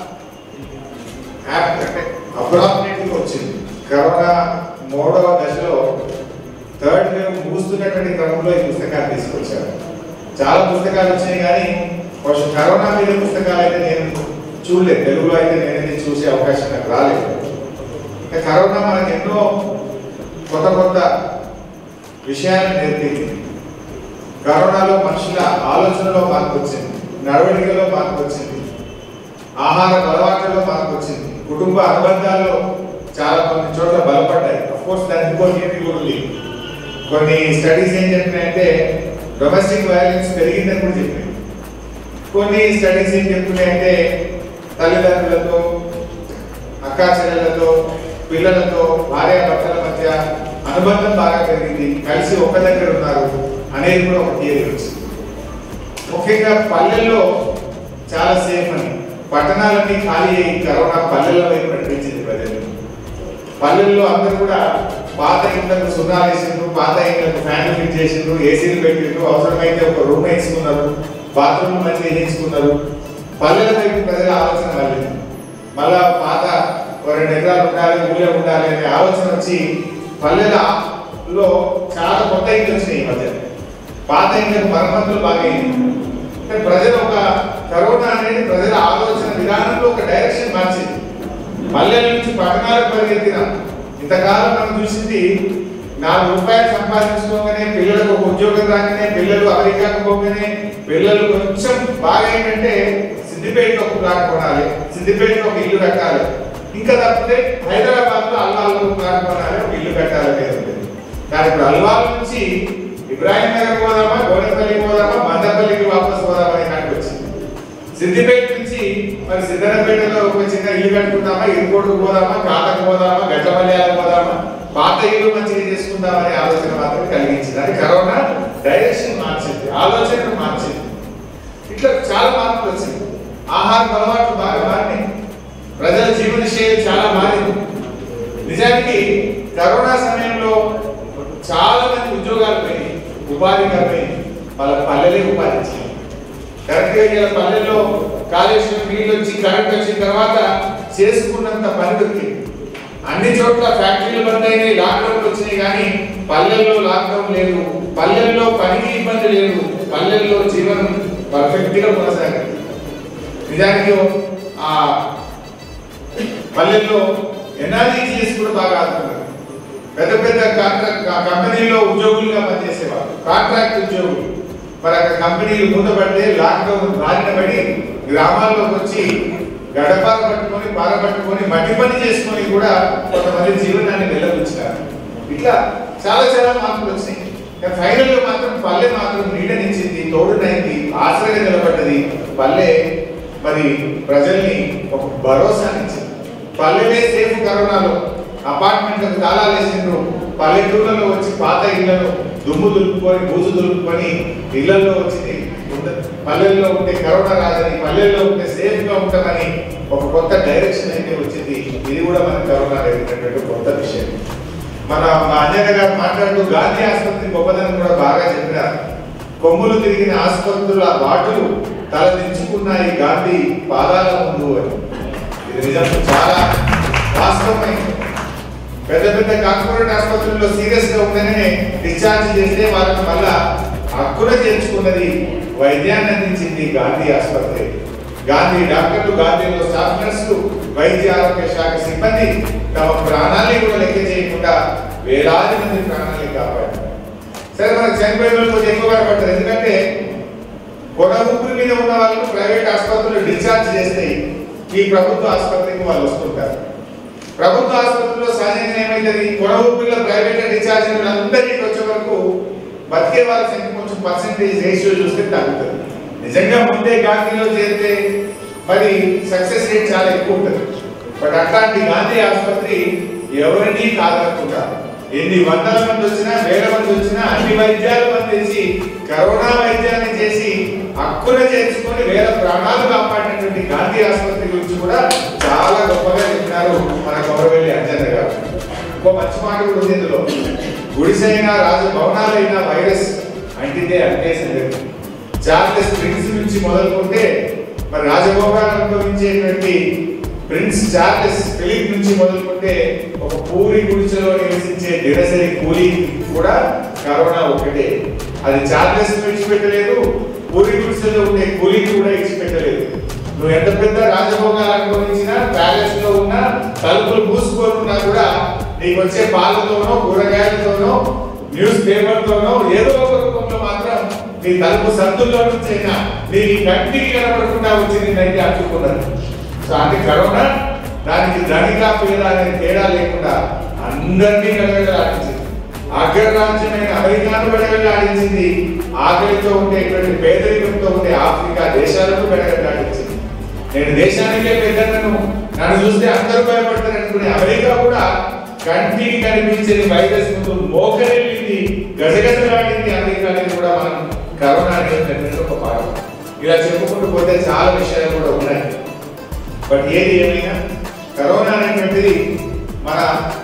యాప్ట్ అంటే అప్రాప్రియేట్గా వచ్చింది కరోనా మూడవ దశలో థర్డ్ వేవ్ ముగుస్తున్నటువంటి క్రమంలో ఈ పుస్తకాన్ని తీసుకొచ్చారు చాలా పుస్తకాలు వచ్చినాయి కానీ ఫస్ట్ కరోనా మీద పుస్తకాలు అయితే నేను చూడలేదు తెలుగులో అయితే నేనైతే చూసే అవకాశం నాకు రాలేదు ఇంకా కరోనా మనకి ఎన్నో కొత్త కొత్త విషయాన్ని నేర్పింది కరోనాలో మనుషుల ఆలోచనలో మార్పు వచ్చింది నడవడికలో మార్పు వచ్చింది ఆహార అలవాట్లలో మార్పు వచ్చింది కుటుంబ అనుబంధాల్లో చాలా కొన్ని చోట్ల బలపడ్డాయి కోర్స్ దానికి ఇంకో నీతి కూడా ఉంది కొన్ని స్టడీస్ ఏం చెప్పినాయంటే డొమెస్టిక్ వైలెన్స్ పెరిగిందని కూడా చెప్పినాయి కొన్ని స్టడీస్ ఏం చెప్తున్నాయంటే తల్లిదండ్రులతో అక్కా చెల్లెలతో పిల్లలతో భార్య భర్తల మధ్య అనుబంధం బాగా పెరిగింది కలిసి ఒక్క దగ్గర ఉన్నారు అనేది కూడా ఒక థియరీ వచ్చింది ముఖ్యంగా పల్లెల్లో చాలా సేఫ్ అని పట్టణాలన్నీ ఖాళీ అయ్యి కరోనా పల్లెల వైపు నడిపించింది ప్రజలు పల్లెల్లో అందరూ కూడా పాత ఇంట్లకు సున్నాలు వేసిండ్రు పాత ఇంట్లకు ఫ్యాన్లు ఫిట్ చేసిండ్రు ఏసీలు పెట్టిండ్రు అవసరమైతే ఒక రూమ్ వేసుకున్నారు బాత్రూమ్ మంచిగా వేయించుకున్నారు పల్లెల వైపు ప్రజల ఆలోచన మళ్ళీ మళ్ళా పాత ఒక రెండు ఎకరాలు ఉండాలి ఊళ్ళో ఉండాలి అనే ఆలోచన వచ్చి పల్లెలలో చాలా కొత్త ఇంట్లు వచ్చినాయి ఈ మధ్య పాత ఇండియన్ మరమ్మతులు బాగా అయింది అంటే ప్రజలు ఒక కరోనా అనేది ప్రజల ఆలోచన విధానంలో ఒక డైరెక్షన్ మార్చింది పల్లెల నుంచి పట్టణాలకు పరిగెత్తిన ఇంతకాలం మనం చూసింది నాలుగు రూపాయలు సంపాదించుకోగానే పిల్లలకు ఒక ఉద్యోగం రాగానే పిల్లలు అమెరికాకు పోగానే పిల్లలు కొంచెం బాగా ఏంటంటే సిద్దిపేటలో ఒక ప్లాట్ కొనాలి సిద్దిపేటలో ఒక ఇల్లు కట్టాలి ఇంకా తప్పితే హైదరాబాద్ లో అల్వాల్లో ఒక ప్లాట్ కొనాలి ఒక ఇల్లు కట్టాలి అనేది ఉంది. కానీ ఇప్పుడు అల్వాల్ నుంచి ఇబ్రాహిం నగర్ పోదామా గోడపల్లికి పోదామా మందపల్లికి వాపస్ పోదామా అని నాకు వచ్చింది సిద్దిపేట నుంచి మరి సిద్ధనపేటలో ఒక చిన్న ఇల్లు కట్టుకుందామా ఇరుకోడుకు పోదామా కాటకు పోదామా గడ్డమల్యాలకు పోదామా పాత ఇల్లు మంచిగా చేసుకుందామనే ఆలోచన మాత్రం కలిగించింది అది కరోనా డైరెక్షన్ మార్చింది ఆలోచనను మార్చింది ఇట్లా చాలా మార్పులు వచ్చింది ఆహార అలవాట్లు బాగా మారినాయి ప్రజల జీవన శైలి చాలా మారింది నిజానికి కరోనా సమయంలో చాలా మంది ఉద్యోగాలు పోయి ఉపాధి కలిపోయి వాళ్ళ పల్లెలే ఉపాధి ఇచ్చారు కరెక్ట్ గా ఇలా పల్లెల్లో కాళేశ్వరం నీళ్ళు వచ్చి కరెంట్ వచ్చిన తర్వాత చేసుకున్నంత పని దొరికింది అన్ని చోట్ల ఫ్యాక్టరీలు బంద్ అయినాయి లాక్డౌన్ వచ్చినాయి కానీ పల్లెల్లో లాక్డౌన్ లేదు పల్లెల్లో పనికి ఇబ్బంది లేదు పల్లెల్లో జీవనం పర్ఫెక్ట్ గా కొనసాగింది నిజానికి ఆ పల్లెల్లో ఎన్ఆర్ఈజీఎస్ కూడా బాగా ఆదుతున్నారు పెద్ద పెద్ద కాంట్రాక్ట్ కంపెనీలో ఉద్యోగులుగా పనిచేసేవారు కాంట్రాక్ట్ ఉద్యోగులు మరి అక్కడ కంపెనీలు మూతపడితే లాక్డౌన్ బారిన పడి గ్రామాల్లోకి వచ్చి గడపార పట్టుకొని పార పట్టుకొని మట్టి పని చేసుకొని కూడా కొంతమంది జీవనాన్ని వెళ్ళబుచ్చినారు ఇట్లా చాలా చాలా మార్పులు వచ్చినాయి కానీ ఫైనల్ లో మాత్రం పల్లె మాత్రం నీడనిచ్చింది తోడునైంది ఆశ్రయంగా నిలబడ్డది పల్లె మరి ప్రజల్ని ఒక భరోసానిచ్చింది పల్లెలే సేఫ్ కరోనాలో అపార్ట్మెంట్లకు తాళాలు వేసిండ్రు పల్లెటూళ్ళలో వచ్చి పాత ఇళ్లను దుమ్ము దులుపుకొని బూజు దులుపుకొని ఇళ్లలో వచ్చి ఉండ- పల్లెల్లో ఉంటే కరోనా రాదని పల్లెల్లో ఉంటే సేఫ్ గా ఉంటామని ఒక కొత్త డైరెక్షన్ అయితే వచ్చింది ఇది కూడా మన కరోనా జరిగినటువంటి కొత్త విషయం మన మా అంజన్న గారు మాట్లాడుతూ గాంధీ ఆసుపత్రి గొప్పదనం కూడా బాగా చెప్పినారు కొమ్ములు తిరిగిన ఆసుపత్రుల బాటలు తల దించుకున్నాయి గాంధీ పాదాల ముందు అని ఇది నిజం చాలా వాస్తవమైంది పెద్ద పెద్ద కార్పొరేట్ ఆసుపత్రుల్లో సీరియస్ గా ఉందనే డిశ్చార్జ్ చేస్తే వాళ్ళకి మళ్ళా హక్కున చేర్చుకున్నది వైద్యాన్ని అందించింది గాంధీ ఆసుపత్రి గాంధీ డాక్టర్లు గాంధీలో స్టాఫ్ నర్సులు వైద్య ఆరోగ్య శాఖ సిబ్బంది తమ ప్రాణాన్ని కూడా లెక్క చేయకుండా వేలాది మంది ప్రాణాన్ని కాపాడారు సరే మనకు చనిపోయిన వాళ్ళు కొంచెం ఎక్కువగా పడ్డారు ఎందుకంటే కొన ఊపిరి మీద ఉన్న వాళ్ళను ప్రైవేట్ ఆసుపత్రులు డిశ్చార్జ్ చేస్తాయి ఈ ప్రభుత్వ ఆసుపత్రికి వాళ్ళు వస్తుంటారు ప్రభుత్వ ఆసుపత్రిలో సహజంగా ఏమైతుంది కొన ఊపిరిలో ప్రైవేట్ డిశ్చార్జ్ అయిన అందరికీ వచ్చే వరకు బతికే వాళ్ళ సంఖ్య కొంచెం పర్సెంటేజ్ రేషియో చూస్తే తగ్గుతుంది నిజంగా ముందే గాంధీలో చేరితే మరి సక్సెస్ రేట్ చాలా ఎక్కువ ఉంటుంది బట్ అట్లాంటి గాంధీ ఆసుపత్రి ఎవరిని కాదనుకుంటా ఎన్ని వందల మంది వచ్చినా వేల మంది వచ్చినా అన్ని వైద్యాలు అందించి కరోనా వైద్యాన్ని చేసి హక్కున చేర్చుకొని వేల ప్రాణాలు కాపాడినటువంటి గాంధీ ఆసుపత్రి గురించి కూడా చాలా గొప్పగా చెప్పినారు మన గౌరవెల్లి అంజన్న గారు ఇంకో మంచి మాట కూడా ఉంది ఇందులో గుడిసైనా రాజభవనాలైనా వైరస్ అంటితే అంటే సంగతి చార్లెస్ ప్రిన్స్ నుంచి మొదలుకుంటే మరి రాజభోగాలు అనుభవించేటువంటి ప్రిన్స్ చార్లెస్ ఫిలిప్ నుంచి మొదలుకుంటే ఒక పూరి గుడిసెలో నివసించే దినసరి కూలీ కూడా కరోనా ఒకటే అది చార్లెస్ విడిచిపెట్టలేదు పూరి గుడిసెలో ఉండే కూలీకి కూడా విడిచిపెట్టలేదు నువ్వు ఎంత పెద్ద రాజభోగాలు అనుభవించినా ప్యాలెస్ లో ఉన్నా తలుపులు మూసుకొని ఉన్నా కూడా నీకు వచ్చే పాలతోనో కూరగాయలతోనో న్యూస్ పేపర్ తోనో ఏదో ఒక రూపంలో మాత్రం నీ తలుపు సందుల్లో నుంచైనా నీ కంటికి కనపడకుండా వచ్చి నిన్నైతే అడ్డుకున్నది సో అంటే కరోనా దానికి ధనిక పేద అనే తేడా లేకుండా అందరినీ గడగడలాడించింది అగ్రరాజ్యమైన అమెరికాను గడగడలాడించింది ఆకలితో ఉండేటువంటి పేదరికంతో ఉండే ఆఫ్రికా దేశాలను గడగడలాడించింది నేను దేశానికే పెద్దలను నన్ను చూస్తే అందరూ భయపడతారు అనుకునే అమెరికా కూడా కంటికి కనిపించని వైరస్ ముందు మోకరెళ్ళింది గజగజలాడింది అమెరికా అనేది కూడా మనం కరోనా అనేది ఒక పాఠం ఇలా చెప్పుకుంటూ పోతే చాలా విషయాలు కూడా ఉన్నాయి బట్ ఏది ఏమైనా కరోనా అనేటువంటిది మన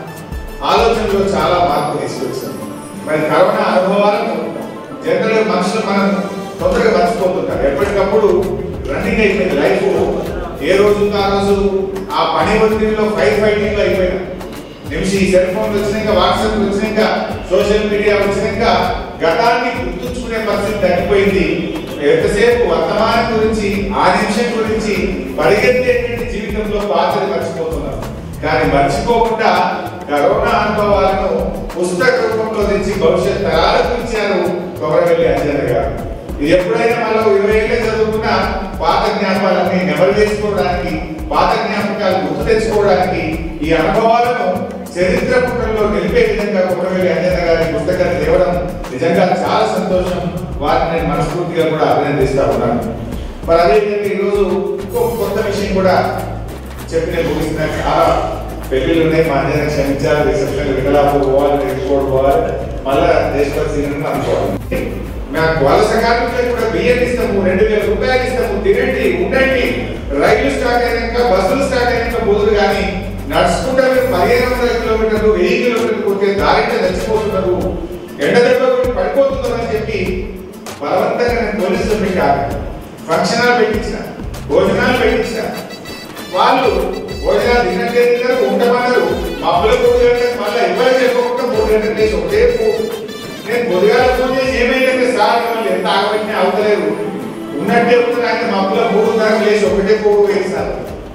ఆలోచనలో చాలా మార్పు తీసుకొచ్చింది మరి కరోనా అనుభవాలను జనరల్గా మనుషులు మనం తొందరగా మర్చిపోతుంటారు ఎప్పటికప్పుడు రన్నింగ్ అయిపోయింది లైఫ్ ఏ రోజు ఆ రోజు ఆ పని ఒత్తిడిలో ఫైర్ ఫైటింగ్ లో అయిపోయినా నిమిషం ఈ సెల్ ఫోన్ వచ్చినాక వాట్సాప్ వచ్చినాక సోషల్ మీడియా వచ్చినాక గతాన్ని గుర్తుంచుకునే పరిస్థితి తగ్గిపోయింది ఎంతసేపు వర్తమానం గురించి ఆ నిమిషం గురించి పరిగెత్తేటువంటి జీవితంలో పాత్రలు మర్చిపోతున్నారు కానీ మర్చిపోకుండా కరోనా అనుభవాలను పుస్తక రూపంలో తెచ్చి భవిష్యత్ తరాలకు ఇచ్చారు కొమరవెల్లి అంజన గారు ఇది ఎప్పుడైనా మనం ఇరవై ఏళ్ళే చదువుకున్న పాత జ్ఞాపకాలన్నీ నెమరు వేసుకోవడానికి పాత జ్ఞాపకాలు గుర్తు తెచ్చుకోవడానికి ఈ అనుభవాలను చరిత్ర పుటల్లో నిలిపే విధంగా కొమరవెల్లి అంజన గారి పుస్తకాన్ని తేవడం నిజంగా చాలా సంతోషం వారిని నేను మనస్ఫూర్తిగా కూడా అభినందిస్తా ఉన్నాను మరి అదేవిధంగా ఈరోజు ఇంకొక కొత్త విషయం కూడా చెప్పి నేను ముగిస్తున్నా చాలా పెళ్ళిళ్ళు ఉన్నాయి మా అందరినీ క్షమించాలి రిసెప్షన్ వికలాపు పోవాలి ఎక్స్పోర్ట్ పోవాలి మళ్ళా దేశపతి సీనియర్ అనుకోవాలి మాకు వలస కార్మికులకు కూడా బియ్యం ఇస్తాము రెండు వేల రూపాయలు ఇస్తాము తినండి ఉండండి రైలు స్టార్ట్ అయినాక బస్సులు స్టార్ట్ అయినాక బోదులు కానీ నడుచుకుంటా మీరు పదిహేను వందల కిలోమీటర్లు వెయ్యి కిలోమీటర్లు కొట్టే దారింటే చచ్చిపోతున్నారు ఎండ దెబ్బ కొట్టి పడిపోతున్నారని చెప్పి బలవంతంగా నేను పోలీసులు పెట్టాను ఫంక్షన్ హాల్ పెట్టించిన భోజనాలు పెట్టించిన వాళ్ళు భోజనాలు తిన్నట్టే తిన్నారు ఉండమన్నారు మబ్బుల మూడు గంటలకు మళ్ళీ ఎవరు చెప్పకుండా మూడు గంటలకు లేచి ఒకటే పో- నేను పొద్దుగాల ఫోన్ చేసి ఏమైందంటే సార్ మిమ్మల్ని ఎంత ఆగబట్టినా అవుతలేరు ఉన్నట్టే ఉంటుంది ఆయన మబ్బుల మూడు గంటలకు లేచి ఒకటే పోగు వేసి సార్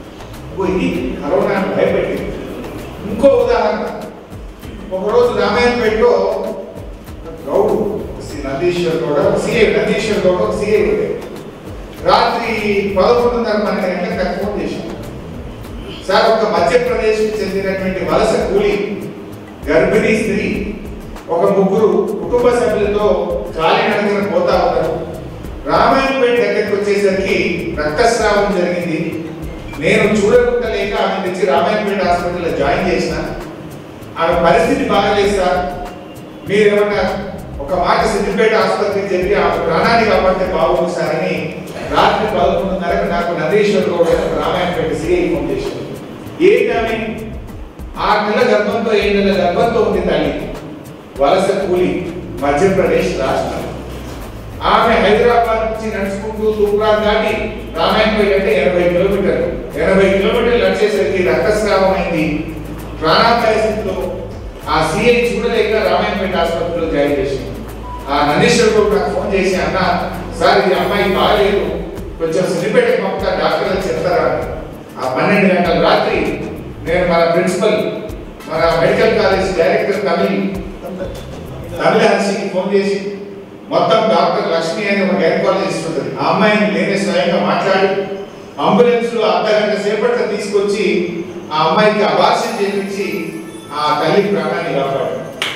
ఓ ఇది కరోనా భయపెట్టి ఇంకో ఉదాహరణ ఒకరోజు రామాయణపేటలో గౌడు శ్రీ నందీశ్వర్ గౌడ సిఐ నందీశ్వర్ గౌడ సిఐ ఉండే రాత్రి పదకొండున్నర పన్నెండు గంటలకు నాకు ఫోన్ చేశాను సార్ ఒక మధ్యప్రదేశ్కి చెందినటువంటి వలస కూలి గర్భిణీ స్త్రీ ఒక ముగ్గురు కుటుంబ సభ్యులతో కాలినడకన పోతా ఉన్నారు రామాయణపేట దగ్గరికి వచ్చేసరికి రక్తస్రావం జరిగింది నేను చూడకుంటలేక ఆమె తెచ్చి రామాయణపేట హాస్పిటల్లో జాయిన్ చేసిన ఆమె పరిస్థితి బాగలేదు సార్ మీరేమన్నా ఒక మాట సిద్దిపేట ఆసుపత్రికి చెప్పి ఆమె ప్రాణాన్ని కాపాడితే బాగుంది సార్ అని రాత్రి పదకొండున్నరకు నాకు నందీశ్వర్ గౌడ్ అని ఒక రామాయణపేట సిఐ ఫోన్ చేశారు ఏంటి ఆమె ఆరు నెలల గర్భంతో ఏడు నెలల గర్భంతో ఉంది తల్లి వలస కూలి మధ్యప్రదేశ్ రాష్ట్రం ఆమె హైదరాబాద్ నుంచి నడుచుకుంటూ తూప్రాన్ దాటి రామాయణపేట అంటే ఎనభై కిలోమీటర్లు ఎనభై కిలోమీటర్లు నడిచేసరికి రక్తస్రావం అయింది ప్రాణాపాయ స్థితిలో ఆ సిఐ చూడలేక రామాయణపేట ఆసుపత్రిలో జాయిన్ చేసింది ఆ నందీశ్వర్ గౌడ్ నాకు ఫోన్ చేసి అన్న సార్ ఈ అమ్మాయి బాగాలేదు కొంచెం సిద్దిపేటకి పంపుతా డాక్టర్లు చెప్తారా అని. ఆ పన్నెండు గంటల రాత్రి నేను మన ప్రిన్సిపల్ మన medical college director Tamil Tamil హర్షికి ఫోన్ చేసి మొత్తం డాక్టర్ లక్ష్మి అని ఒక గైనకాలజిస్ట్ ఉంటుంది ఆ అమ్మాయిని నేనే స్వయంగా మాట్లాడి అంబులెన్స్ లో అర్ధ గంట సేపట్లో తీసుకొచ్చి ఆ అమ్మాయికి అబార్షన్ చేయించి ఆ తల్లి ప్రాణాన్ని కాపాడు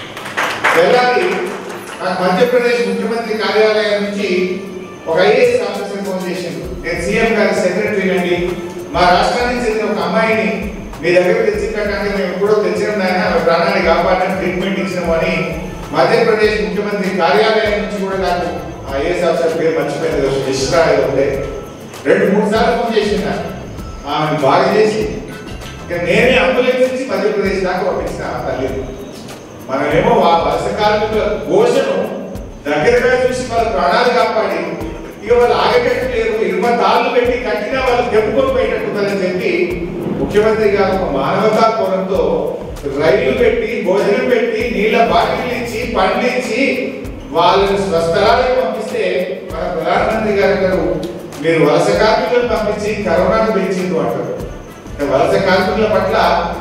తెల్లారి నాకు మధ్యప్రదేశ్ ముఖ్యమంత్రి కార్యాలయం నుంచి ఒక ఐఏఎస్ ఆఫీసర్ ఫోన్ చేసిండు నేను సీఎం గారి సెక్రటరీ అండి మా రాష్ట్రానికి చెందిన ఒక అమ్మాయిని మీ దగ్గర తెచ్చినట్టు మేము ఎప్పుడో తెచ్చిన ఆయన ఆమె ప్రాణాన్ని కాపాడడానికి ట్రీట్మెంట్ ఇచ్చినాము అని మధ్యప్రదేశ్ ముఖ్యమంత్రి కార్యాలయం నుంచి కూడా నాకు ఆ ఐఏఎస్ ఆఫీసర్ పేరు మర్చిపోయింది ఈరోజు మిశ్రా ఏదో ఉండే రెండు మూడు సార్లు ఫోన్ చేసిండు నాకు ఆమెను బాగా చేసి ఇక నేనే అంబులెన్స్ ఇచ్చి మధ్యప్రదేశ్ దాకా పంపించిన ఆ తల్లి మనమేమో ఆ వలస కార్మికుల ఘోషను దగ్గరగా చూసి వాళ్ళ ప్రాణాలు కాపాడి ఇక వాళ్ళు ఆగేటట్టు లేరు ఇరుమ తాళ్ళు పెట్టి కట్టినా వాళ్ళు తెప్పుకొని పోయేటట్టుందని చెప్పి ముఖ్యమంత్రి గారు ఒక మానవతా కోణంతో రైలు పెట్టి భోజనం పెట్టి నీళ్ళ బాటిల్ ఇచ్చి పండ్లు ఇచ్చి వాళ్ళని స్వస్థలాలకు పంపిస్తే మన ప్రధానమంత్రి గారు గారు మీరు వలస కార్మికులను పంపించి కరోనాను పెంచింది అంటారు అంటే వలస కార్మికుల పట్ల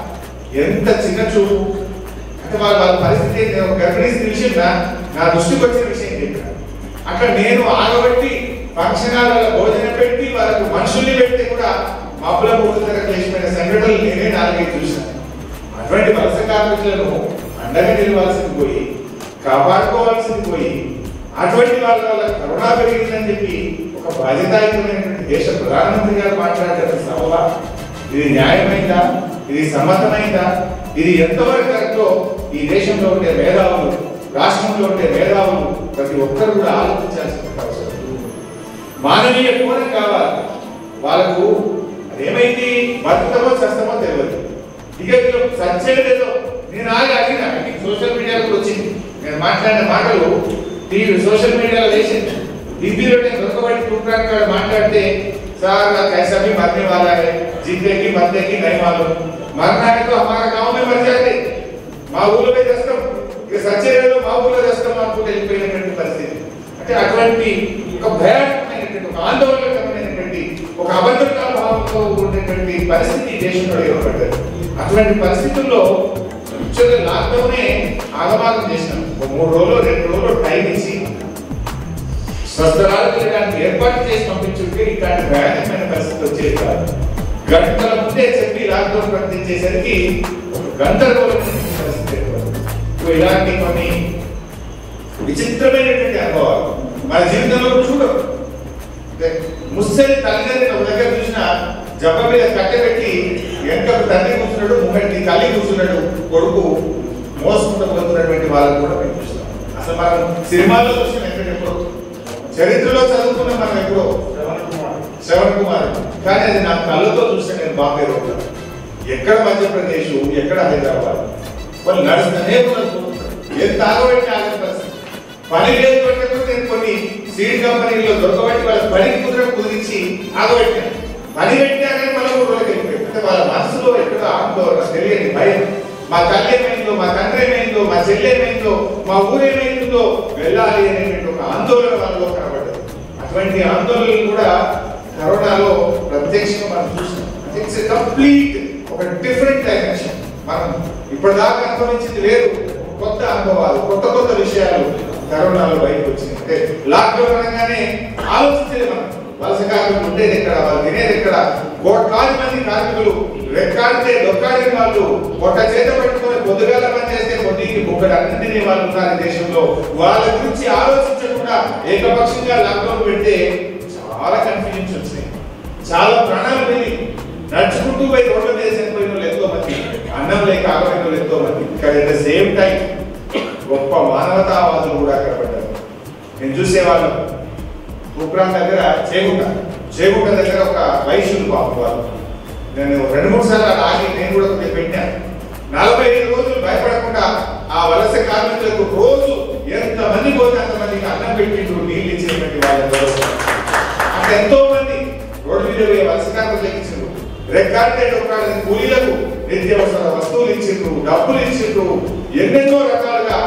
ఎంత చిన్న చూపు అంటే వాళ్ళ వాళ్ళ పరిస్థితి ఏంటి? ఒక గర్భిణీ స్త్రీ విషయం నా- నా దృష్టికి వచ్చిన విషయం చెప్పిన అక్కడ నేను ఆగబట్టి ఫంక్షన్ హాల్లో భోజనం పెట్టి వాళ్ళకు మనుషుల్ని పెడితే కూడా మబ్బుల మూడు తరగతి లేచిపోయిన సంఘటనలు నేనే నాలుగైదు చూశాను అటువంటి వలస కార్మికులను అండగా నిలవాల్సింది పోయి కాపాడుకోవాల్సింది పోయి అటువంటి వాళ్ళ వల్ల కరోనా పెరిగిందని చెప్పి ఒక బాధ్యతాయుతమైనటువంటి దేశ ప్రధానమంత్రి గారు మాట్లాడేది సభ ఇది న్యాయమైందా ఇది సమ్మతమైందా ఇది ఎంతవరకు కరెక్టో ఈ దేశంలో ఉండే మేధావులు రాష్ట్రంలో ఉండే మేధావులు ప్రతి ఒక్కరు కూడా ఆలోచించాల్సిన అవసరం ఉంది. మానవీయ కోణం కావాలి వాళ్ళకు అదేమైంది బతుకమో సస్తమో తెలియదు ఇక వీళ్ళు సచ్చేదేదో నేను ఆగి అడిగిన మీకు సోషల్ మీడియాలో కూడా వచ్చింది నేను మాట్లాడిన మాటలు టీవీ సోషల్ మీడియాలో వేసింది ఢిల్లీలో నేను దొరకబడి తూప్రాన్ కాడ మాట్లాడితే సార్ నాకు ऐसा भी मरने वाला है जीते की मरने की नहीं मालूम मरना है तो हमारा गांव में मर जाते మా ఊళ్ళో పోయి చేస్తాం ఇక సచ్చేదేదో మా బాబులో చేస్తాం అనుకుంటే వెళ్ళిపోయినటువంటి పరిస్థితి అంటే అటువంటి ఒక భయానకమైనటువంటి ఒక ఆందోళనకరమైనటువంటి ఒక అభద్రతా భావంతో ఉండేటువంటి పరిస్థితి ఈ దేశంలో ఏర్పడ్డది అటువంటి పరిస్థితుల్లో యాక్చువల్గా లాక్డౌనే ఆగమాగం చేసినాం ఒక మూడు రోజులు రెండు రోజులు టైం ఇచ్చి స్వస్థరాలు తిరగడానికి ఏర్పాటు చేసి పంపించుంటే ఇట్లాంటి భయానకమైన పరిస్థితి వచ్చేది కాదు గంటల ముందే చెప్పి లాక్డౌన్ ప్రకటించేసరికి ఒక గందరగోళమైన పరిస్థితి ఏర్పడింది సో ఇలాంటి కొన్ని విచిత్రమైనటువంటి అనుభవాలు మన జీవితంలో చూడరు అంటే ముస్సలి తల్లిదండ్రులు ఒక దగ్గర చూసిన జబ్బ మీద కట్టెపెట్టి వెనకకు తండ్రి కూర్చున్నాడు ముంగటి తల్లి కూర్చున్నాడు కొడుకు మోసుకుంటూ పోతున్నటువంటి వాళ్ళని కూడా మేము చూస్తాం అసలు మనం సినిమాల్లో చూసిన ఎక్కడ ఎప్పుడో చరిత్రలో చదువుకున్న మనం ఎప్పుడో శ్రవణ్ కుమార్ కానీ అది నా కళ్ళతో చూస్తే నేను బాంబే రోడ్ ఎక్కడ మధ్యప్రదేశ్ ఎక్కడ హైదరాబాద్ వాళ్ళు నడుస్తూనే ఉన్నారు ఎంత ఆగబెట్టి ఆగని పరిస్థితి పని లేదు అంటే కూడా నేను కొన్ని సీడ్ కంపెనీలో దొరకబట్టి వాళ్ళ పని కుదిర కుదిరించి ఆగబెట్టాను పని పెట్టినా కానీ మళ్ళీ మూడు రోజులకి వెళ్ళిపోయాడు అంటే వాళ్ళ మనసులో ఎక్కడ ఆందోళన తెలియని భయం మా తల్లి ఏమైందో మా తండ్రి ఏమైందో మా చెల్లి ఏమైందో మా ఊరు ఏమైందో వెళ్ళాలి అనేటువంటి ఒక ఆందోళన వాళ్ళలో కనబడ్డది అటువంటి ఆందోళనలు కూడా కరోనాలో ప్రత్యక్షంగా మనం చూసాం ఇట్స్ కంప్లీట్ ఒక డిఫరెంట్ డైమెన్షన్ మనం ఇప్పటిదాకా అనుభవించింది వేరు కొత్త అనుభవాలు కొత్త కొత్త విషయాలు కరోనాలో బయటకు వచ్చినాయి అంటే లాక్డౌన్ అనగానే ఆలోచించేది మనం వలస కార్మికులు ఉండేది ఎక్కడ వాళ్ళు తినేది ఎక్కడ కోట్లాది మంది కార్మికులు రెక్కాడితే దొక్కాడిన వాళ్ళు పొట్ట చేత పట్టుకొని పొద్దుగాల పని చేస్తే పొద్దుకి ముక్కడు అన్నింటినీ వాళ్ళు ఉన్నారు ఈ దేశంలో వాళ్ళ గురించి ఆలోచించకుండా ఏకపక్షంగా లాక్డౌన్ పెడితే చాలా కన్ఫ్యూజన్స్ వచ్చినాయి చాలా ప్రాణాలు పోయి నడుచుకుంటూ పోయి రోడ్ల మీద చనిపోయిన వాళ్ళు ఎంతో మంది అన్నం లేక ఆగమైన వాళ్ళు ఎంతో మంది కానీ అట్ ద సేమ్ టైం గొప్ప మానవతావాదులు కూడా కనబడ్డారు నేను చూసేవాళ్ళం ఉప్రాన్ దగ్గర చేగుంట చేగుంట దగ్గర ఒక వైశ్యులు బాబు వాళ్ళు నేను రెండు మూడు సార్లు అలా ఆగి నేను కూడా ఒకటి పెట్టాను నలభై ఐదు రోజులు భయపడకుండా ఆ వలస కార్మికులకు రోజు ఎంత మంది పోతే అంతమందికి అన్నం పెట్టిండ్రు నీళ్ళు ఇచ్చినటువంటి వాళ్ళందరూ అక్కడ ఎంతో మంది రోడ్డు మీద పోయే వలస కార్మికులు ఇచ్చిండ్రు రెక్కాడితే డొక్కాడని కూలీలకు నిత్యావసర వస్తువులు ఇచ్చిండ్రు డబ్బులు ఇచ్చిండ్రు ఎన్నెన్నో రకాలుగా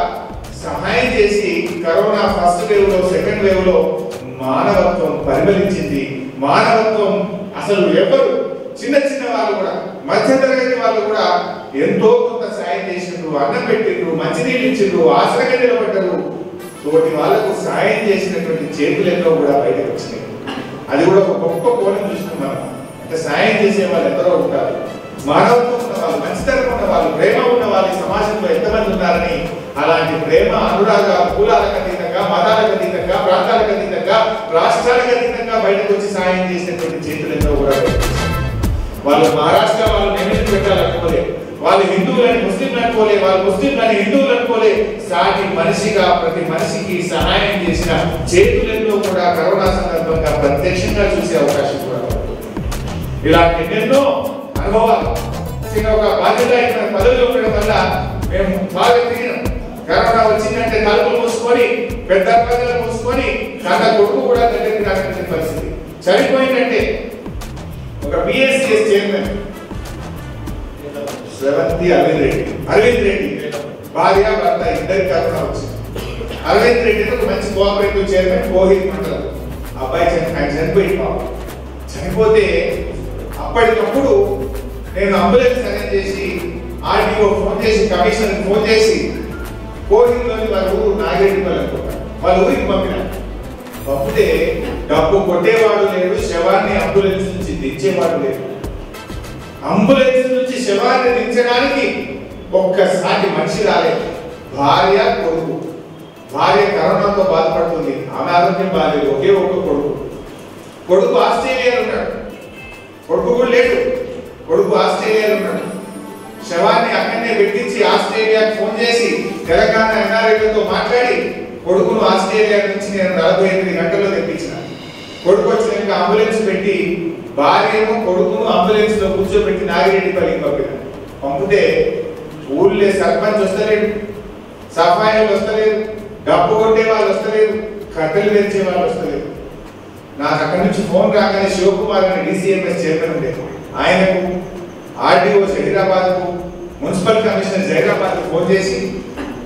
సహాయం చేసి కరోనా ఫస్ట్ వేవ్ లో సెకండ్ వేవ్ లో మానవత్వం పరిమళించింది మానవత్వం అసలు ఎవరు చిన్న చిన్న వాళ్ళు కూడా మధ్య తరగతి వాళ్ళు కూడా ఎంతో కొంత సాయం చేసిండ్రు అన్నం పెట్టిండ్రు మంచినీళ్ళు ఇచ్చిండ్రు ఆశ్రగా నిలబడ్డారు తోటి వాళ్ళకు సాయం చేసినటువంటి చేతులు ఎన్నో కూడా బయటకు వచ్చినాయి అది కూడా ఒక గొప్ప కోణం చూసుకున్నాం అంటే సాయం చేసే వాళ్ళు ఎందరో ఉంటారు మానవత్వం ఉన్న వాళ్ళు మంచితనం ఉన్న వాళ్ళు ప్రేమ ఉన్న వాళ్ళు ఈ సమాజంలో ఎంతమంది ఉన్నారని అలాంటి ప్రేమ అనురాగ కులాలకు అతీతంగా మతాలకు అతీతంగా ప్రాంతాలకు అతీతంగా రాష్ట్రాలకు అతీతంగా బయటకు వచ్చి సాయం చేసినటువంటి చేతులు ఎన్నో కూడా బయటకు వచ్చాయి. వాళ్ళు మహారాష్ట్ర వాళ్ళు నిమిషం పెట్టాలనుకోలే వాళ్ళు హిందువులని ముస్లింలు అనుకోలే వాళ్ళు ముస్లింలని హిందువులు అనుకోలే సాటి మనిషిగా ప్రతి మనిషికి సహాయం చేసిన చేతులెన్నో కూడా కరోనా సందర్భంగా ప్రత్యక్షంగా చూసే అవకాశం కూడా ఉంది. ఇలాంటి ఎన్నెన్నో అనుభవాలు చిన్న ఒక బాధ్యత పదవిలో ఉండడం వల్ల మేము బాగా తిరిగినాం కరోనా వచ్చిందంటే తలుపులు మూసుకొని పెద్ద ప్రజలు మూసుకొని కన్న కొడుకు కూడా దగ్గరికి రాసిన పరిస్థితి చనిపోయిందంటే ఒక బిఎస్సిఎస్ చైర్మన్ శ్రవంతి అరవింద్ రెడ్డి అరవింద్ రెడ్డి భార్య భర్త ఇద్దరి కరోనా వచ్చింది అరవింద్ రెడ్డి ఒక మంచి కోఆపరేటివ్ చైర్మన్ కోహిత్ మండలం అబ్బాయి చని- ఆయన చనిపోయి పాపం చనిపోతే అప్పటికప్పుడు నేను అంబులెన్స్ అరేంజ్ చేసి ఆర్టీఓ ఫోన్ చేసి కమిషనర్ ఫోన్ చేసి కోహిత్లోని వాళ్ళ ఊరు నాగరెడ్డిపల్లి అనుకుంటా వాళ్ళ ఊరికి పంపిన పంపితే డబ్బు కొట్టేవాడు లేడు శవాన్ని అంబులెన్స్ నుంచి దించేవాడు లేడు అంబులెన్స్ నుంచి శవాన్ని దించడానికి ఒక్కసారి మనిషి రాలేదు భార్య కొడుకు భార్య కరోనాతో బాధపడుతుంది ఆమె ఆరోగ్యం బాగాలేదు ఒకే ఒక్క కొడుకు కొడుకు ఆస్ట్రేలియాలో ఉన్నాడు కొడుకు కూడా లేడు కొడుకు ఆస్ట్రేలియాలో ఉన్నాడు శవాన్ని అక్కడనే పెట్టించి ఆస్ట్రేలియాకి ఫోన్ చేసి తెలంగాణ ఎన్ఆర్ఐలతో మాట్లాడి కొడుకును ఆస్ట్రేలియా నుంచి నేను నలభై ఎనిమిది గంటల్లో తెప్పించిన కొడుకు వచ్చినాక అంబులెన్స్ పెట్టి భార్యను కొడుకును అంబులెన్స్ లో కూర్చోబెట్టి నాగిరెడ్డిపల్లికి పంపిన పంపితే ఊళ్ళో సర్పంచ్ వస్తలేడు సఫాయిలు వస్తలేరు డబ్బు కొట్టే వాళ్ళు వస్తలేరు కట్టెలు తెచ్చే వాళ్ళు వస్తలేరు నాకు అక్కడి నుంచి ఫోన్ రాగానే శివకుమార్ అని డిసిఎంఎస్ చైర్మన్ ఉండే ఆయనకు ఆర్డీఓ జహీరాబాద్కు మున్సిపల్ కమిషనర్ జహీరాబాద్కు ఫోన్ చేసి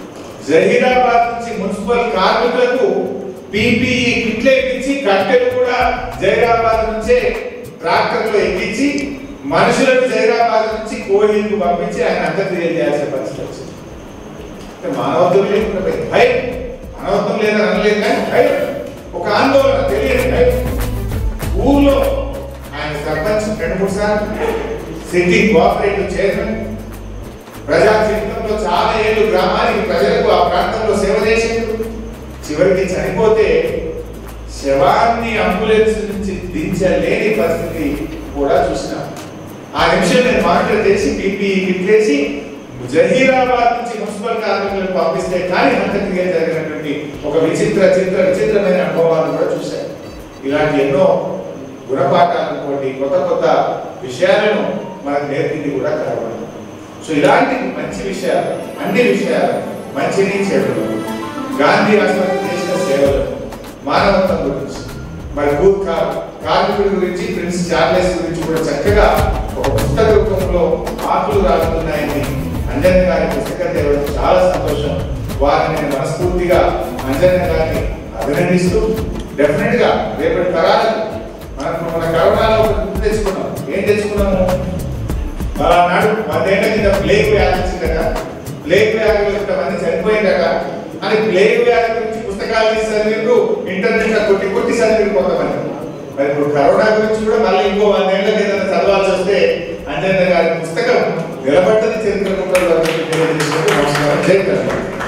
జహీరాబాద్ నుంచి మున్సిపల్ కార్మికులకు పీపీఈ కిట్లు ఎక్కించి కట్టెలు కూడా జహీరాబాద్ నుంచే ట్రాక్టర్లో ఎక్కించి మనుషులను జహీరాబాద్ నుంచి కోహిల్కు పంపించి ఆయన అంత్యక్రియలు చేయాల్సిన పరిస్థితి వచ్చింది అంటే మానవత్వం లేకుండా పోయింది. భయం మానవత్వం లేదని అనలేదు కానీ భయం ఒక ఆందోళన తెలియదు భయం ఊర్లో ఆయన సర్పంచ్ రెండు మూడు సార్లు సిటీ కోఆపరేటివ్ చైర్మన్ ప్రజా జీవితంలో చాలా ఏళ్ళు గ్రామానికి ప్రజలకు ఆ ప్రాంతంలో సేవ చేసిండు చివరికి చనిపోతే శవాన్ని అంబులెన్స్ నుంచి దించలేని పరిస్థితి కూడా చూసినాం ఆ నిమిషం నేను మానిటర్ చేసి పీపీఈ కిట్లేసి జహీరాబాద్ నుంచి మున్సిపల్ కార్మికులను పంపిస్తే కానీ అంత్యక్రియ జరిగినటువంటి ఒక విచిత్ర చిత్ర విచిత్రమైన అనుభవాలు కూడా చూశాను ఇలాంటి ఎన్నో గుణపాఠాలు అనుకోండి కొత్త కొత్త విషయాలను మనకు నేర్పింది కూడా కలవాలి సో ఇలాంటి మంచి విషయాలు అన్ని విషయాలు మంచిని చెడులు గాంధీ ఆసుపత్రి చేసిన సేవలు మానవత్వం గురించి మరి భూత్ కా- కార్మికుడి గురించి ప్రిన్స్ చార్లెస్ గురించి కూడా చక్కగా ఒక పుస్తక రూపంలో ఆకులు రాలుతున్నాయని అంజన్న గారి పుస్తకం తేవడం చాలా సంతోషం వారిని నేను మనస్ఫూర్తిగా అంజన్న గారిని అభినందిస్తూ డెఫినెట్ గా రేపటి తరాలకు మనకు మన కరోనాలో ఒకటి గుర్తు తెచ్చుకున్నాం ఏం తెచ్చుకున్నాము నాడు వందేళ్ల కింద ప్లేగ్ వ్యాధి వచ్చిందట ప్లేగ్ వ్యాధిలో ఇంతమంది చనిపోయిందట అని ప్లేగ్ వ్యాధి గురించి పుస్తకాలు తీసి చదివిండ్రు ఇంటర్నెట్ లో కొట్టి కొట్టి చదివిండ్రు కొంతమంది మరి ఇప్పుడు కరోనా గురించి కూడా మళ్ళీ ఇంకో వందేళ్ల కింద చదవాల్సి వస్తే అంజన్న గారి పుస్తకం నిలబడ్డది చరిత్ర పుస్తకాలు నమస్కారం జై కరోనా